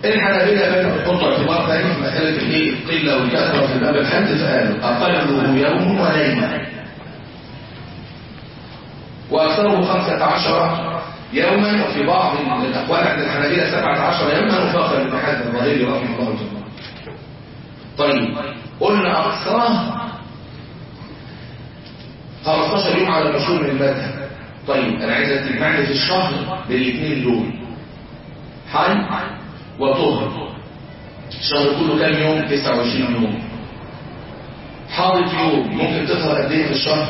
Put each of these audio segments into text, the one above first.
الحنابلة بقى بتحطوا اعتبار ثاني في مسألة الايه القلة والكثرة في باب الحد فقالوا أقله يوم وليلة وأكثره خمسة عشر يوما وفي بعض الأقوال عند الحنابلة سبعة عشر يوما وفاق ابن حزم الظاهري رحمه الله جل طيب قلنا أقصاه 15 يوم على المشهور من المذهب طيب أنا عايز تجمعني في الشهر بالاثنين دول حي وطهر الشهر كله كام يوم 29 يوم حاضر يوم ممكن تظهر قد ايه في الشهر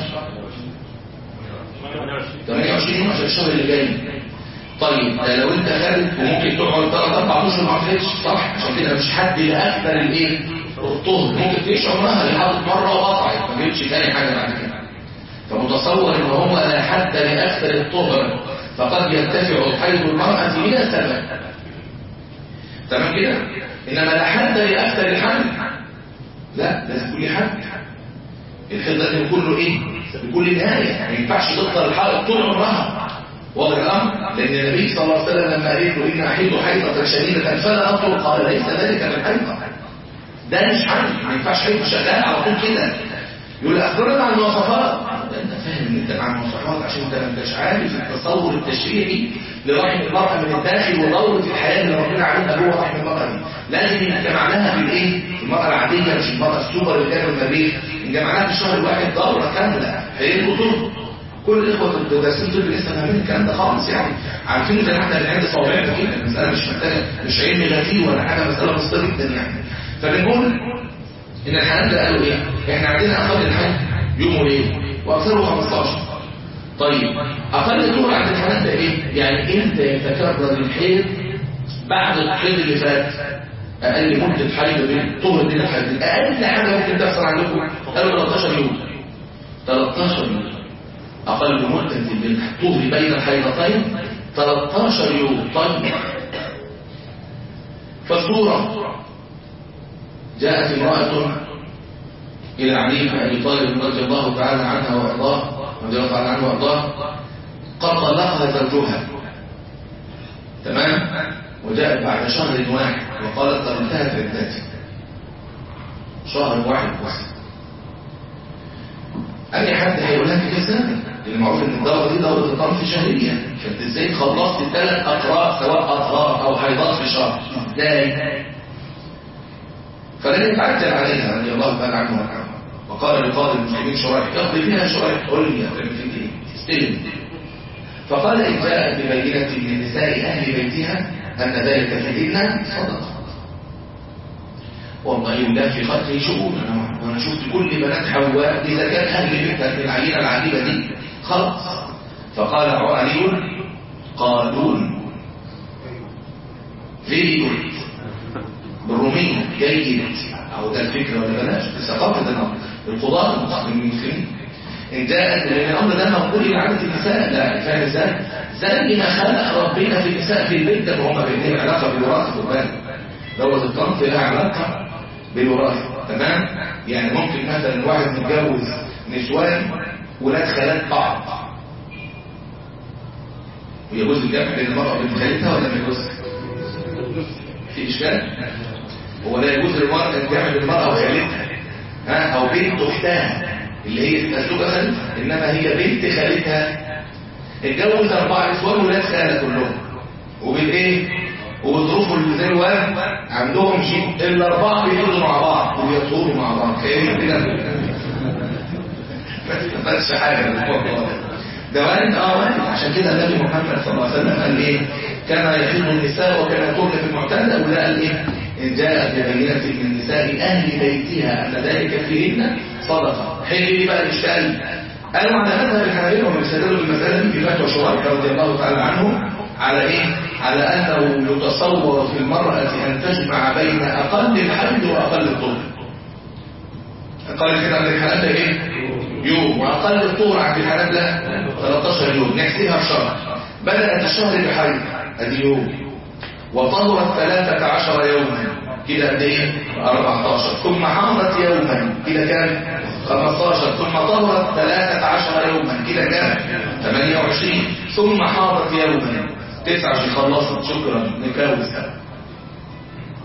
28 يوم عشان الشهر اللي جاي طيب ده لو انت خارج وممكن تقعد 3 4 اشهر ما عملتش صح عشان كده مش حد لاكثر الايه الطهر ممكن تعيش عمرها اللي حاطط مره وقطعت ما جبتش تاني حاجه بعد كده فمتصور ان هو لا حد لاكثر الطهر فقد يرتفع حيض المراه بلا سبب تمام كده انما لا حد لاكثر الحمل لا لازم كل حد الحيض لازم يكون له ايه يكون له نهايه ما ينفعش تفضل الحائض طول عمرها واضح الامر لان النبي صلى الله عليه وسلم لما قال له ان احيض حيضه شديده فلا اطول قال ليس ذلك من حيضه ده مش حمل ما ينفعش حيض شغال على طول كده يقول اخبرنا عن المواصفات انت فاهم ان انت مع المواصفات عشان انت ما انتش عارف التصور التشريعي لرحم المرأة من الداخل ودورة الحياة اللي ربنا عاملها جوه رحم المرأة دي لازم نجمعناها بالايه؟ المرأة العادية مش المرأة السوبر اللي كانت المريخ نجمعناها في الشهر الواحد دورة كاملة حياة وطول كل الاخوة الدراسين طب لسه فاهمين الكلام ده خالص يعني عارفين زي ما احنا اللي عند صوابعنا كده المسألة مش محتاجة مش علم غفير ولا حاجة مسألة بسيطة جدا يعني فبنقول ان الحالات ده قالوا ايه؟ احنا عندنا اقل الحج يوم وليله واكثره 15 طيب اقل طول عند الحالات ده ايه؟ يعني امتى يتكرر الحيض بعد الحيض اللي فات اقل مده حيض بين طول بين الحيض اقل حاجه ممكن تحصل عندكم قالوا 13 يوم 13 يوم اقل مده بين الطهر بين الحيضتين 13 يوم طيب فالصوره جاءت امراه الى علي بن ابي طالب رضي الله تعالى عنها وارضاه رضي الله تعالى عنه وارضاه قد طلقها زوجها تمام وجاءت بعد شهر واحد وقالت قد انتهت عدتي شهر واحد بس اي حد هيقول لك كده المعروف ان الدوره دي دوره الطرف شهريه فانت ازاي خلصت ثلاث اقراء سواء اطهار او حيضات في شهر ازاي فلن يتعجل عليها رضي الله تعالى عنه وعنه وقال لقاضي المسلمين شرائح يقضي فيها شرائح قل لي تعمل فيك ايه استلم فقال ان جاءت ببينه من نساء اهل بيتها ان ذلك فيهن صدقه والله لا في خلقه شؤون انا وانا شفت كل بنات حواء اذا كان اهل بيتها في العينه العجيبه دي خلاص فقال علي قالون فيري جود بالرومية جيد او ده الفكرة ولا بلاش الثقافة ده القضاء المسلمين ان جاءت لان الامر ده موجود لعادة النساء لا فاهم ازاي زي ما خلق ربنا في النساء في البيت ده وهم بينهم علاقة بالوراثة خد بالك دوت الطنف لها علاقة بالوراثة تمام يعني ممكن مثلا واحد متجوز نسوان ولاد خالات بعض ويجوز الجمع بين المرأة وبين خالتها ولا ما يجوز؟ في اشكال؟ هو لا يجوز للمرأة الجمع بين المرأة وخالتها ها او بنت اختها اللي هي تسلوك خالتها انما هي بنت خالتها اتجوز اربع نسوان ولاد خاله كلهم وبالايه؟ وبظروف اللي زي الواد عندهم شيء الاربعه بيقعدوا مع بعض ويطولوا مع بعض خايفين كده ما تفهمش حاجه ده وارد اه وارد عشان كده النبي محمد صلى الله عليه وسلم قال ايه كما يحب النساء وكما ترك في المعتدى ولا قال ايه ان جاءت ببينه من نساء اهل بيتها ان ذلك فيهن صدقه حين لي بقى الاشكال قالوا على مذهب الحنابلة وهم بيستدلوا بالمسألة دي في فتوى شرائح رضي الله تعالى عنهم على ايه؟ على انه يتصور في المرأة ان تجمع بين اقل الحمل واقل الطول. اقل كده عند الحنابلة ايه؟ يوم واقل الطول عند الحنابلة 13 يوم نحسبها في شهر. بدأت الشهر بحيض ادي يوم وطهرت 13 يوما كده قد ايه 14 ثم حاضت يوما كده كام 15 ثم طهرت 13 يوما كده كام 28 ثم حاضت يوما 29 خلصت شكرا نكاوسها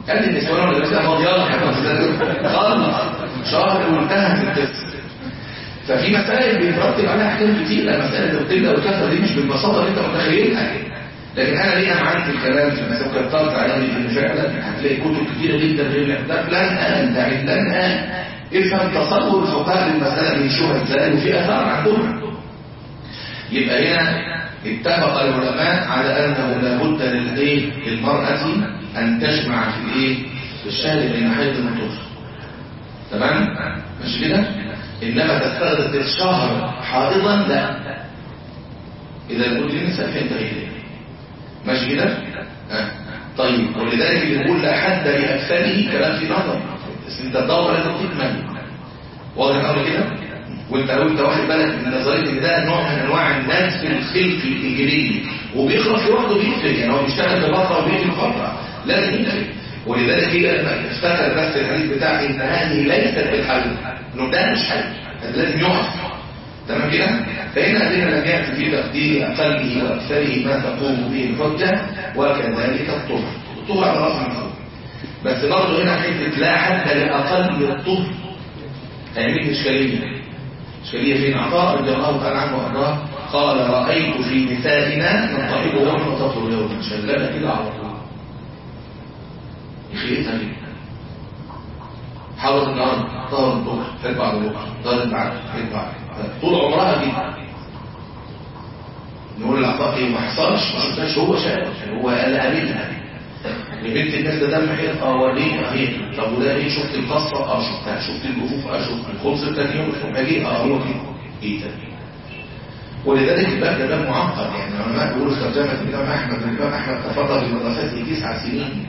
قال لي النسوان ولا لسه فاضيالة خالص شهر وانتهت القصة ففي مسائل بيترتب عليها احكام كتير مسائل القله والكثره دي مش بالبساطه اللي انت متخيلها لكن انا ليه انا في الكلام في المسائل كترت عليه ان فعلا هتلاقي كتب كتيره جدا غير الاحداث لن ان ده لن ان افهم تصور الفقهاء للمساله بيمشوها ازاي وفي اثار عندهم يبقى هنا اتفق العلماء على انه لابد للايه للمراه ان تجمع في الايه في الشهر بين حيض وطهر تمام مش كده إنما تستغرق الشهر حائضا لا إذا قلت النساء فين تغيير ماشي كده آه. طيب ولذلك بنقول لا حد لأكثره كلام في نظر بس انت الدورة لازم تكمل واضح الأمر كده وانت لو انت واخد بالك من نظريه ان ده نوع من انواع الناس في الخلق الانجليزي وبيخلص لوحده بيقفل يعني هو بيشتغل بفتره وبيقفل فتره لازم يقفل ولذلك هي لما افتكر بس الحديث بتاع ان هذه ليست بالحل انه ده مش حل لازم يقف تمام كده فهنا الذين لم ياتي في تقدير اقله واكثره ما تقوم به الحجه وكذلك الطهر الطهر على راس المفروض بس برضه هنا حته لا حد لاقل الطهر هيعمل اشكاليه اشكاليه فين عطاء رضي الله تعالى عنه وارضاه قال رايت في نسائنا نطعم يوما وتطهر يوما شغاله كده على طول يخيتها ليه حاول النهارده طهر الظهر فات بعد بكره طهر العصر فات بعد طول عمرها كده نقول العطاء ايه ما حصلش ما شفتهاش هو شاف هو قال قابلها يا بنت الناس ده دم حيط اه وريني اهي طب وده ايه شفت القصه اه شفتها شفت الجفوف اه شفت الخبز الثاني يوم الفماجي اه هو كده ايه ده ولذلك الباب ده باب معقد يعني العلماء بيقولوا ترجمه الامام احمد الامام احمد تفضل بمدرسته تسع سنين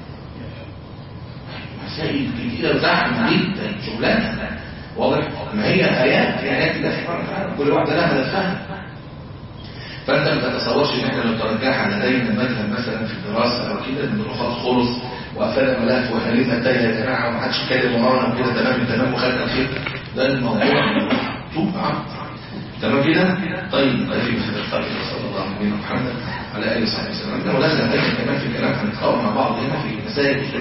مسائل كتيرة زحمة جدا شغلانة واضح ما هي آيات آيات الله سبحانه وتعالى كل واحدة لها هدفها فأنت ما تتصورش إن إحنا لو ترجعها لدينا المذهب مثلا في الدراسة أو كده إن خلاص خلص وقفلنا ملف وخلينا انتهي يا جماعة وما حدش يتكلم ورانا وكده تمام تمام وخدنا الخير ده الموضوع طوب عبد تمام كده؟ طيب أدري بخير الخلق صلى الله عليه وسلم محمد على آله وصحبه وسلم لو لازم كمان في الكلام هنتقاوم مع بعض هنا في مسائل